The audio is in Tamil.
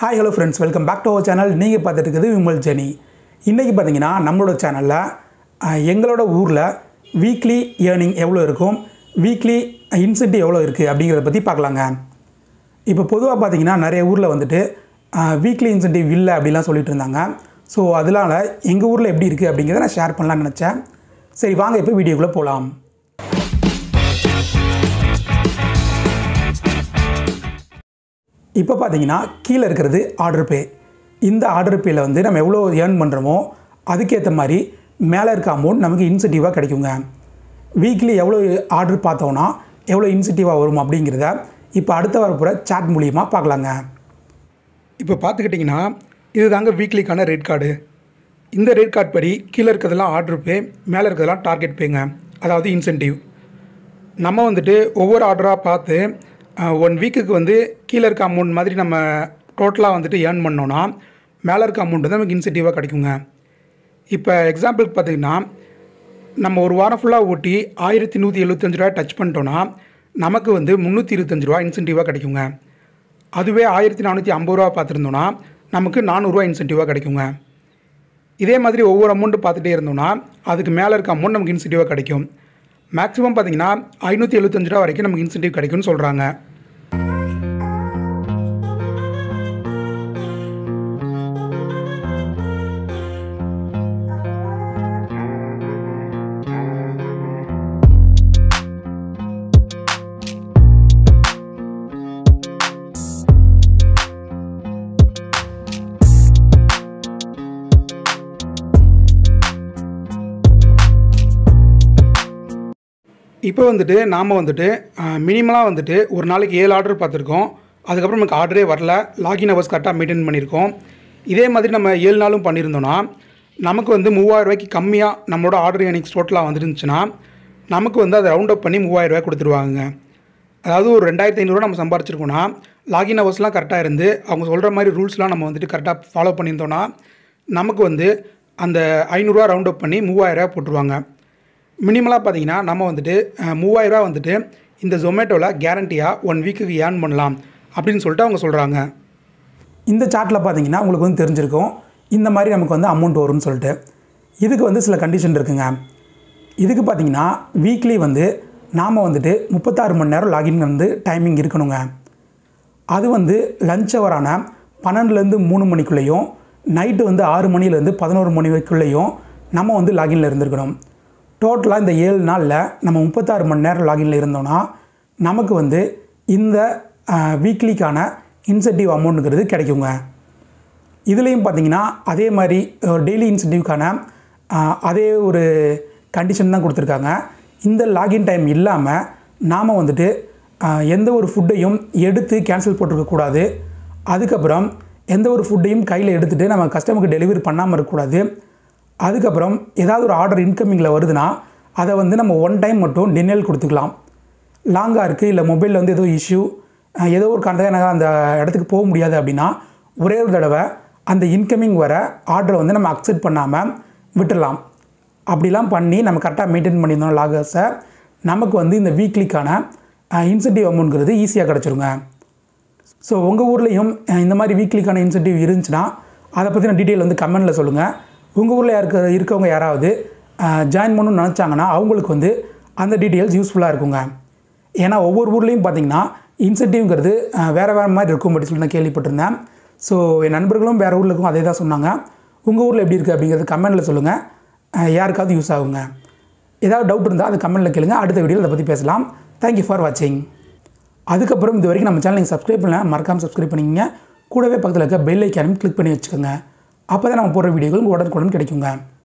hi hello friends welcome back to our channel நீங்கள் பார்த்துட்டு இருக்குது விமல் ஜெனி இன்றைக்கி பார்த்தீங்கன்னா நம்மளோட சேனலில் எங்களோட ஊரில் வீக்லி ஏர்னிங் எவ்வளோ இருக்கும் வீக்லி இன்சென்டிவ் எவ்வளோ இருக்குது அப்படிங்கிறத பற்றி பார்க்கலாங்க இப்போ பொதுவாக பார்த்தீங்கன்னா நிறைய ஊரில் வந்துட்டு வீக்லி இன்சென்டிவ் இல்லை அப்படிலாம் சொல்லிட்டு இருந்தாங்க ஸோ அதனால எங்கள் ஊரில் எப்படி இருக்குது அப்படிங்கிறத நான் ஷேர் பண்ணலாம்னு நினச்சேன் சரி வாங்க இப்போ வீடியோக்குள்ளே போகலாம் இப்போ பார்த்தீங்கன்னா கீழே இருக்கிறது ஆர்டர் பே இந்த ஆர்டர் பேயில் வந்து நம்ம எவ்வளோ ஏர்ன் பண்ணுறோமோ அதுக்கேற்ற மாதிரி மேலே இருக்க அமௌண்ட் நமக்கு இன்சென்டிவாக கிடைக்குங்க வீக்லி எவ்வளோ ஆர்டர் பார்த்தோன்னா எவ்வளோ இன்சென்டிவாக வரும் அப்படிங்கிறத இப்போ அடுத்த வரப்போகிற சாட் மூலியமாக பார்க்கலாங்க இப்போ பார்த்துக்கிட்டிங்கன்னா இது தாங்க வீக்லிக்கான ரேட் கார்டு இந்த ரேட் கார்டு படி கீழே இருக்கிறதெல்லாம் ஆர்டர் பே மேலே இருக்கிறதெல்லாம் டார்கெட் பேங்க அதாவது இன்சென்டிவ் நம்ம வந்துட்டு ஒவ்வொரு ஆர்டராக பார்த்து ஒன் வீக்குக்கு வந்து கீழே இருக்க அமௌண்ட் மாதிரி நம்ம டோட்டலாக வந்துட்டு ஏர்ன் பண்ணோன்னா மேலே இருக்க அமௌண்ட் வந்து நமக்கு இன்சென்டிவாக கிடைக்குங்க இப்போ எக்ஸாம்பிளுக்கு பார்த்தீங்கன்னா நம்ம ஒரு வாரம் ஃபுல்லாக ஓட்டி ஆயிரத்தி நூற்றி எழுபத்தஞ்சு ரூபா டச் பண்ணிட்டோன்னா நமக்கு வந்து முந்நூற்றி இருபத்தஞ்சு ரூபா இன்சென்டிவாக கிடைக்குங்க அதுவே ஆயிரத்தி நானூற்றி ஐம்பது ரூபா பார்த்துருந்தோன்னா நமக்கு நானூறுரூவா இன்சென்டிவாக கிடைக்குங்க இதே மாதிரி ஒவ்வொரு அமௌண்ட்டு பார்த்துட்டே இருந்தோம்னா அதுக்கு மேலே இருக்க அமௌண்ட் நமக்கு இன்சென்டிவாக கிடைக்கும் மேக்ஸிமம் பார்த்தீங்கன்னா ஐநூற்றி எழுபத்தஞ்சு ரூபா வரைக்கும் நமக்கு இன்சென்டிவ் கிடைக்கும்னு சொல்கிறாங்க இப்போ வந்துட்டு நாம் வந்துட்டு மினிமலாக வந்துட்டு ஒரு நாளைக்கு ஏழு ஆர்டர் பார்த்துருக்கோம் அதுக்கப்புறம் நமக்கு ஆர்டரே வரல லாகின் ஹவர்ஸ் கரெக்டாக மெயின்டைன் பண்ணியிருக்கோம் இதே மாதிரி நம்ம ஏழு நாளும் பண்ணியிருந்தோன்னா நமக்கு வந்து மூவாயிரம் ரூபாய்க்கு கம்மியாக நம்மளோட ஆர்டர் எனிக்ஸ் டோட்டலாக வந்துருந்துச்சுன்னா நமக்கு வந்து அதை ரவுண்ட் அப் பண்ணி மூவாயிரம் ரூபாய் கொடுத்துருவாங்க அதாவது ஒரு ரெண்டாயிரத்தி ஐநூறுரூவா நம்ம சம்பாரிச்சிருக்கோன்னா லாகின் ஹவர்ஸ்லாம் கரெக்டாக இருந்து அவங்க சொல்கிற மாதிரி ரூல்ஸ்லாம் நம்ம வந்துட்டு கரெக்டாக ஃபாலோ பண்ணியிருந்தோன்னா நமக்கு வந்து அந்த ஐநூறுரூவா ரவுண்ட் அப் பண்ணி மூவாயிரரூவா போட்டுருவாங்க மினிமலாக பார்த்தீங்கன்னா நம்ம வந்துட்டு மூவாயிரரூவா வந்துட்டு இந்த ஜொமேட்டோவில் கேரண்டியாக ஒன் வீக்குக்கு ஏர்ன் பண்ணலாம் அப்படின்னு சொல்லிட்டு அவங்க சொல்கிறாங்க இந்த சார்ட்டில் பார்த்தீங்கன்னா உங்களுக்கு வந்து தெரிஞ்சிருக்கும் இந்த மாதிரி நமக்கு வந்து அமௌண்ட் வரும்னு சொல்லிட்டு இதுக்கு வந்து சில கண்டிஷன் இருக்குங்க இதுக்கு பார்த்தீங்கன்னா வீக்லி வந்து நாம் வந்துட்டு முப்பத்தாறு மணி நேரம் லாகின் வந்து டைமிங் இருக்கணுங்க அது வந்து லஞ்ச் ஹவரான பன்னெண்டுலேருந்து மூணு மணிக்குள்ளேயும் நைட்டு வந்து ஆறு மணிலேருந்து பதினோரு மணி வரைக்குள்ளேயும் நம்ம வந்து லாகின்ல இருந்திருக்கணும் டோட்டலாக இந்த ஏழு நாளில் நம்ம முப்பத்தாறு மணி நேரம் லாகின்ல இருந்தோன்னா நமக்கு வந்து இந்த வீக்லிக்கான இன்சென்டிவ் அமௌண்ட்டுங்கிறது கிடைக்குங்க இதுலேயும் பார்த்தீங்கன்னா அதே மாதிரி டெய்லி இன்சென்டிவ்க்கான அதே ஒரு கண்டிஷன் தான் கொடுத்துருக்காங்க இந்த லாகின் டைம் இல்லாமல் நாம் வந்துட்டு எந்த ஒரு ஃபுட்டையும் எடுத்து கேன்சல் போட்டிருக்கக்கூடாது அதுக்கப்புறம் எந்த ஒரு ஃபுட்டையும் கையில் எடுத்துகிட்டு நம்ம கஸ்டமருக்கு டெலிவரி பண்ணாமல் இருக்கக்கூடாது அதுக்கப்புறம் ஏதாவது ஒரு ஆர்டர் இன்கமிங்கில் வருதுன்னா அதை வந்து நம்ம ஒன் டைம் மட்டும் டின்னல் கொடுத்துக்கலாம் லாங்காக இருக்குது இல்லை மொபைலில் வந்து ஏதோ இஷ்யூ ஏதோ ஒரு காரணத்தை எனக்கு அந்த இடத்துக்கு போக முடியாது அப்படின்னா ஒரே ஒரு தடவை அந்த இன்கமிங் வர ஆர்டரை வந்து நம்ம அக்செப்ட் பண்ணாமல் விட்டுடலாம் அப்படிலாம் பண்ணி நம்ம கரெக்டாக மெயின்டைன் பண்ணியிருந்தோம் லாகர்ஸை நமக்கு வந்து இந்த வீக்லிக்கான இன்சென்டிவ் அமௌண்ட்ங்கிறது ஈஸியாக கிடச்சிருங்க ஸோ உங்கள் ஊர்லேயும் இந்த மாதிரி வீக்லிக்கான இன்சென்டிவ் இருந்துச்சுன்னா அதை பற்றின டீட்டெயில் வந்து கமெண்டில் சொல்லுங்கள் உங்கள் ஊரில் இருக்க இருக்கவங்க யாராவது ஜாயின் பண்ணணும்னு நினச்சாங்கன்னா அவங்களுக்கு வந்து அந்த டீட்டெயில்ஸ் யூஸ்ஃபுல்லாக இருக்குங்க ஏன்னா ஒவ்வொரு ஊர்லேயும் பார்த்தீங்கன்னா இன்சென்டிவ்ங்கிறது வேறு வேறு மாதிரி இருக்கும் அப்படி சொல்லி நான் கேள்விப்பட்டிருந்தேன் ஸோ என் நண்பர்களும் வேறு ஊரில் இருக்கும் அதே தான் சொன்னாங்க உங்கள் ஊரில் எப்படி இருக்குது அப்படிங்கிறது கமெண்டில் சொல்லுங்கள் யாருக்காவது யூஸ் ஆகுங்க ஏதாவது டவுட் இருந்தால் அது கமெண்ட்டில் கேளுங்க அடுத்த வீடியோவில் அதை பற்றி பேசலாம் தேங்க்யூ ஃபார் வாட்சிங் அதுக்கப்புறம் இது வரைக்கும் நம்ம சேனல் நீங்கள் சப்ஸ்கிரைப் பண்ணலாம் மறக்காமல் சப்ஸ்கிரைப் பண்ணிக்கங்க கூடவே பக்கத்தில் இருக்க பெல் ஐக்கானும் கிளிக் பண்ணி வச்சுக்கோங்க அப்போ தான் நம்ம போடுற வீடியோகள் உடனுக்குடன் கிடைக்குங்க